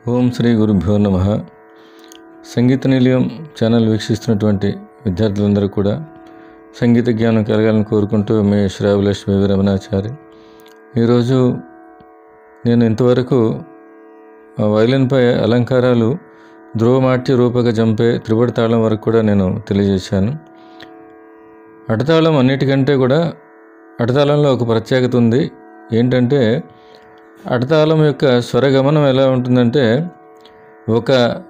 ఓం శ్రీ గురుభ్యో నమ సంగీత నిలయం ఛానల్ వీక్షిస్తున్నటువంటి విద్యార్థులందరూ కూడా సంగీత జ్ఞానం కలగాలని కోరుకుంటూ మీ శ్రావలక్ష్మి రమణాచారి ఈరోజు నేను ఇంతవరకు ఆ వైలిన్పై అలంకారాలు ధ్రువమాట్య రూపక జంపే త్రిపుడి తాళం వరకు కూడా నేను తెలియజేశాను అడతాళం అన్నిటికంటే కూడా అడతాళంలో ఒక ప్రత్యేకత ఉంది ఏంటంటే అడతాళం యొక్క స్వరగమనం ఎలా ఉంటుందంటే ఒక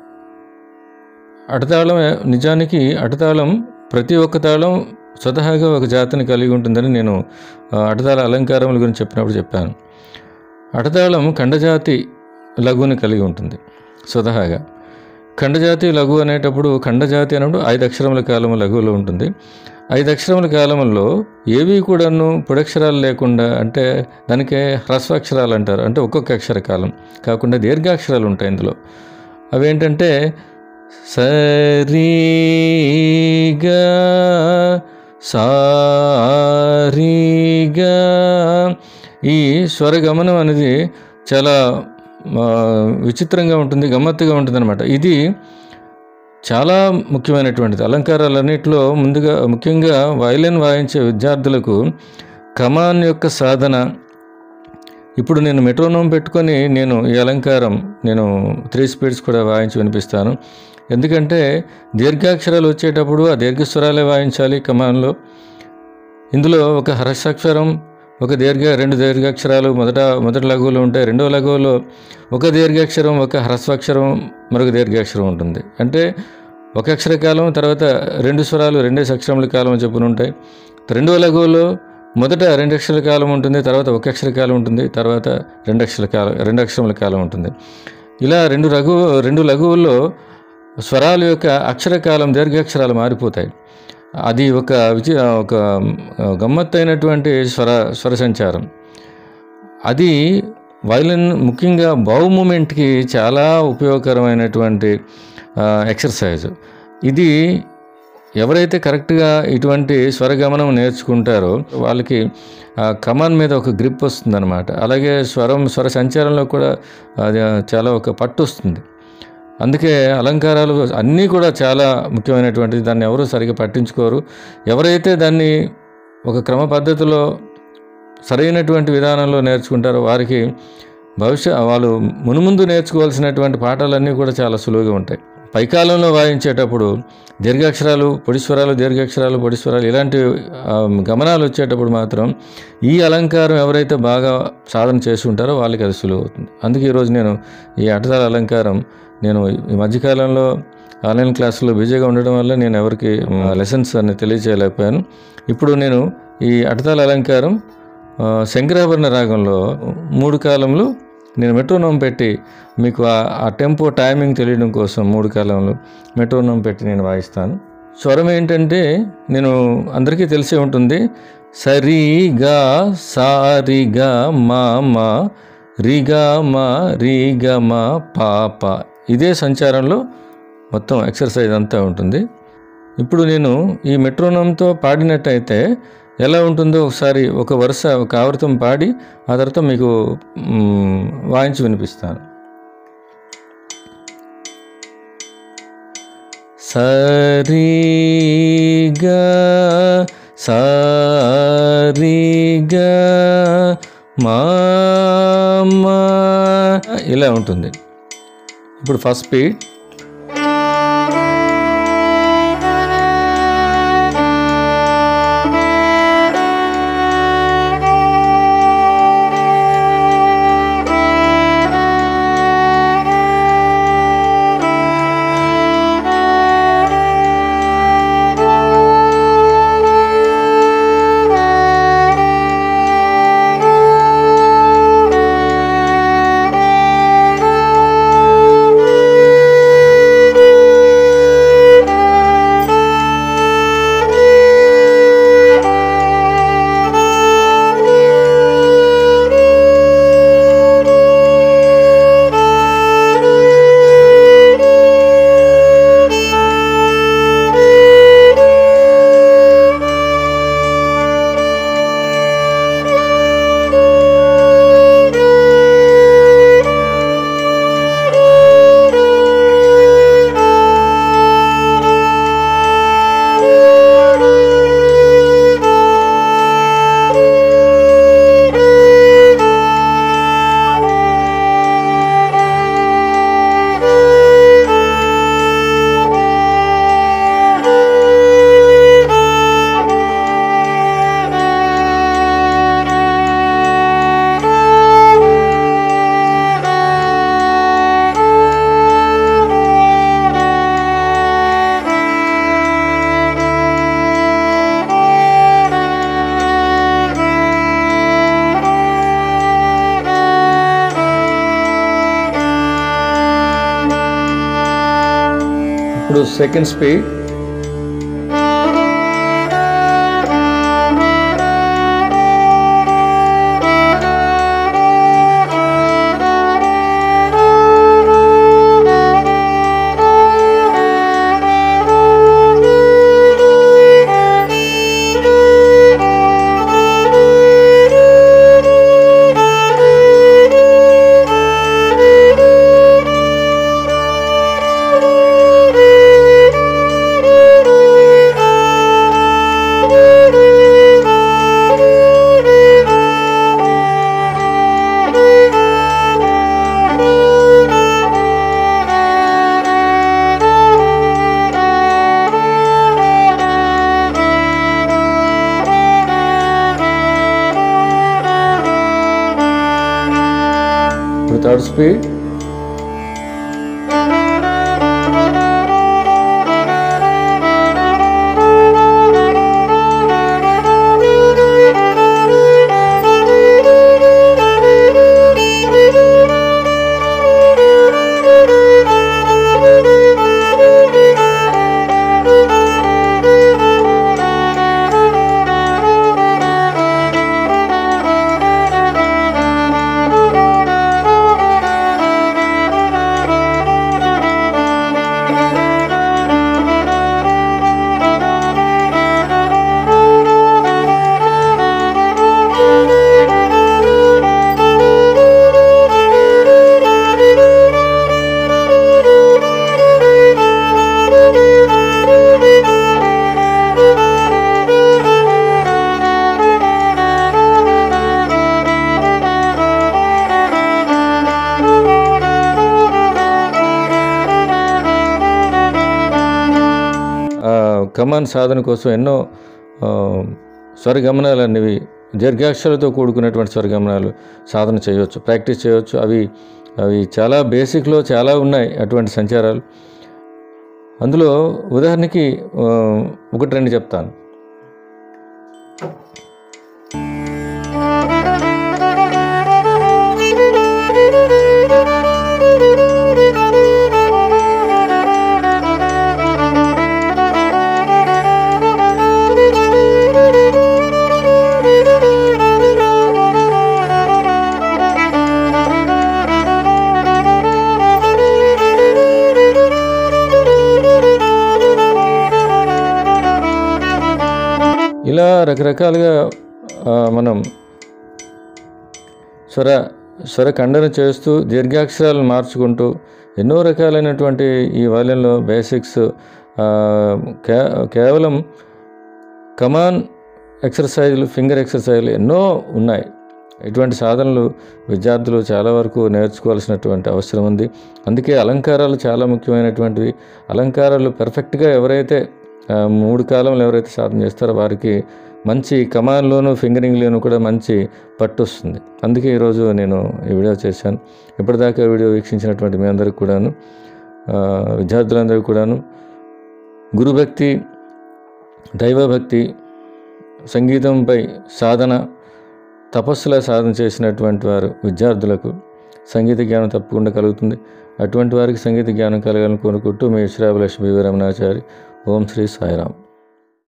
అడతాళం నిజానికి అడతాళం ప్రతి ఒక్క తాళం స్వతహాగా ఒక జాతిని కలిగి ఉంటుందని నేను ఆ, అడతాళ అలంకారముల గురించి చెప్పినప్పుడు చెప్పాను అడతాళం ఖండజాతి లఘువుని కలిగి ఉంటుంది స్వతహాగా ఖండజాతి లఘు అనేటప్పుడు ఖండజాతి అన్నప్పుడు ఐదు అక్షరముల కాలం లఘువులో ఉంటుంది ఐదు అక్షరముల కాలంలో ఏవి కూడాను పొడక్షరాలు లేకుండా అంటే దానికే హ్రస్వాక్షరాలు అంటారు అంటే ఒక్కొక్క అక్షర కాలం కాకుండా దీర్ఘాక్షరాలు ఉంటాయి ఇందులో అవేంటంటే సరిగా సారిగా ఈ స్వరగమనం అనేది చాలా ఆ, విచిత్రంగా ఉంటుంది గమ్మత్తుగా ఉంటుంది అనమాట ఇది చాలా ముఖ్యమైనటువంటిది అలంకారాలన్నింటిలో ముందుగా ముఖ్యంగా వయలిన్ వాయించే విద్యార్థులకు కమాన్ యొక్క సాధన ఇప్పుడు నేను మెట్రోనోమ్ పెట్టుకొని నేను ఈ అలంకారం నేను త్రీ స్పీడ్స్ కూడా వాయించి వినిపిస్తాను ఎందుకంటే దీర్ఘాక్షరాలు వచ్చేటప్పుడు ఆ దీర్ఘస్వరాలే వాయించాలి కమాన్లో ఇందులో ఒక హర్షాక్షరం ఒక దీర్ఘ రెండు దీర్ఘాక్షరాలు మొదట మొదటి లఘువులో ఉంటాయి రెండో లఘువులో ఒక దీర్ఘాక్షరం ఒక హ్రస్వాక్షరం మరొక దీర్ఘాక్షరం ఉంటుంది అంటే ఒక అక్షర కాలం తర్వాత రెండు స్వరాలు రెండే అక్షరముల కాలం చెప్పున ఉంటాయి రెండో లఘువులో మొదట రెండు అక్షరాల కాలం ఉంటుంది తర్వాత ఒక అక్షర కాలం ఉంటుంది తర్వాత రెండు అక్షరాల కాలం రెండు అక్షరముల కాలం ఉంటుంది ఇలా రెండు రఘు రెండు లఘువుల్లో స్వరాల యొక్క అక్షరకాలం దీర్ఘాక్షరాలు మారిపోతాయి అది ఒక విచి ఒక గమ్మత్తైనటువంటి స్వర స్వర సంచారం అది వైలిన్ ముఖ్యంగా బౌ మూమెంట్కి చాలా ఉపయోగకరమైనటువంటి ఎక్సర్సైజ్ ఇది ఎవరైతే కరెక్ట్గా ఇటువంటి స్వరగమనం నేర్చుకుంటారో వాళ్ళకి ఆ కమాన్ మీద ఒక గ్రిప్ వస్తుందన్నమాట అలాగే స్వరం స్వర సంచారంలో కూడా అది చాలా ఒక పట్టు వస్తుంది అందుకే అలంకారాలు అన్నీ కూడా చాలా ముఖ్యమైనటువంటిది దాన్ని ఎవరు సరిగ్గా పట్టించుకోరు ఎవరైతే దాన్ని ఒక క్రమ పద్ధతిలో సరైనటువంటి విధానంలో నేర్చుకుంటారో వారికి భవిష్య వాళ్ళు మునుముందు నేర్చుకోవాల్సినటువంటి పాఠాలన్నీ కూడా చాలా సులువుగా ఉంటాయి పైకాలంలో వాయించేటప్పుడు దీర్ఘాక్షరాలు పొడిస్వరాలు దీర్ఘాక్షరాలు పొడిస్వరాలు ఇలాంటి ఆ, గమనాలు వచ్చేటప్పుడు మాత్రం ఈ అలంకారం ఎవరైతే బాగా సాధన చేసి ఉంటారో వాళ్ళకి అది సులువు అవుతుంది అందుకే ఈరోజు నేను ఈ అటదాల అలంకారం నేను ఈ మధ్యకాలంలో ఆన్లైన్ క్లాసులో బిజీగా ఉండడం వల్ల నేను ఎవరికి లెసన్స్ అని తెలియజేయలేకపోయాను ఇప్పుడు నేను ఈ అటదాల అలంకారం ఆ, శంకరాభరణ రాగంలో మూడు కాలంలో నేను మెట్రోనోమ్ పెట్టి మీకు ఆ- ఆ టెంపో టైమింగ్ తెలియడం కోసం మూడు కాలంలో మెట్రోనోమ్ పెట్టి నేను వాయిస్తాను స్వరం ఏంటంటే నేను అందరికీ తెలిసే ఉంటుంది సరిగా సారిగా మా మా రిగా మా రిగా మా పాప ఇదే సంచారంలో మొత్తం ఎక్సర్సైజ్ అంతా ఉంటుంది ఇప్పుడు నేను ఈ మెట్రోనోమ్తో పాడినట్టయితే ఎలా ఉంటుందో ఒకసారి ఒక వరుస ఒక ఆవృతం పాడి ఆ తర్వాత మీకు మ్, వాయించి వినిపిస్తాను సరిగా సారిగా మామా ఇలా ఉంటుంది ఇప్పుడు ఫస్ట్ స్పీడ్ ఇప్పుడు సెకండ్ స్పీడ్ ఇప్పుడు థర్డ్ స్పీడ్ ఆ, కమాన్ సాధన కోసం ఎన్నో ఆ, స్వరగమనాలు అనేవి దీర్ఘాక్షరాలతో కూడుకున్నటువంటి స్వరగమనాలు సాధన చేయవచ్చు ప్రాక్టీస్ చేయవచ్చు అవి అవి చాలా బేసిక్లో చాలా ఉన్నాయి అటువంటి సంచారాలు అందులో ఉదాహరణకి ఆ, ఒకటి రెండు చెప్తాను ఇలా రకరకాలుగా ఆ, మనం స్వర స్వర ఖండన చేస్తూ దీర్ఘాక్షరాలను మార్చుకుంటూ ఎన్నో రకాలైనటువంటి ఈ వాల్యంలో బేసిక్స్ ఆ, కే కేవలం కమాన్ ఎక్సర్సైజులు ఫింగర్ ఎక్సర్సైజులు ఎన్నో ఉన్నాయి ఇటువంటి సాధనలు విద్యార్థులు చాలా వరకు నేర్చుకోవాల్సినటువంటి అవసరం ఉంది అందుకే అలంకారాలు చాలా ముఖ్యమైనటువంటివి అలంకారాలు పెర్ఫెక్ట్గా ఎవరైతే ఆ, మూడు కాలంలో ఎవరైతే సాధన చేస్తారో వారికి మంచి కమాన్లోను ఫింగరింగ్లోను కూడా మంచి పట్టు వస్తుంది అందుకే ఈరోజు నేను ఈ వీడియో చేశాను ఇప్పటిదాకా వీడియో వీక్షించినటువంటి మీ అందరికి కూడాను ఆ, విద్యార్థులందరికీ కూడాను గురుభక్తి దైవభక్తి సంగీతంపై సాధన తపస్సులా సాధన చేసినటువంటి వారు విద్యార్థులకు సంగీత జ్ఞానం తప్పకుండా కలుగుతుంది అటువంటి వారికి సంగీత జ్ఞానం కలగాలని కోరుకుంటూ మీ శ్రావలేష్ బి రమణాచారి ఓం శ్రీ సాయిరామ్